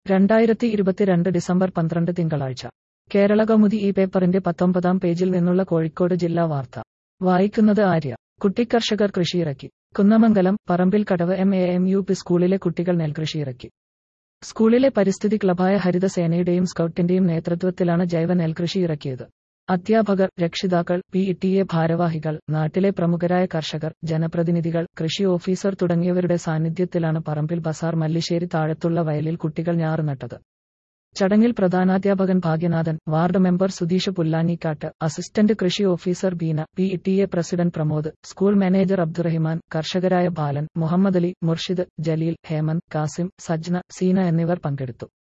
രണ്ടായിരത്തി ഇരുപത്തിരണ്ട് ഡിസംബർ പന്ത്രണ്ട് തിങ്കളാഴ്ച കേരള കൗമുദി ഈ പേപ്പറിന്റെ പത്തൊമ്പതാം പേജിൽ നിന്നുള്ള കോഴിക്കോട് ജില്ലാ വാർത്ത വായിക്കുന്നത് ആര്യ കുട്ടിക്കർഷകർ കൃഷിയിറക്കി Kunnamangalam Parambil Kadavu M A M U P സ്കൂളിലെ കുട്ടികൾ നെൽകൃഷിയിറക്കി സ്കൂളിലെ പരിസ്ഥിതി ക്ലബായ ഹരിതസേനയുടെയും സ്കൗട്ടിന്റെയും നേതൃത്വത്തിലാണ് ജൈവ നെൽകൃഷി ഇറക്കിയത് അധ്യാപകർ രക്ഷിതാക്കൾ പി ടി എ ഭാരവാഹികൾ നാട്ടിലെ പ്രമുഖരായ കർഷകർ ജനപ്രതിനിധികൾ കൃഷി ഓഫീസർ തുടങ്ങിയവരുടെ സാന്നിധ്യത്തിലാണ് പറമ്പിൽ ബസാർ മല്ലിശ്ശേരി താഴത്തുള്ള വയലിൽ കുട്ടികൾ ഞാറ് നട്ടത് ചടങ്ങിൽ പ്രധാനാധ്യാപകൻ Bhagyanathan ward member Sudheesh Pullanikkattu assistant കൃഷി officer Beena P T A president Pramod school manager Abdurahiman കർഷകരായ ബാലൻ മുഹമ്മദ് അലി മുർഷിദ് ജലീൽ ഹേമന്ത് കാസിം സജ്ന സീന എന്നിവർ പങ്കെടുത്തു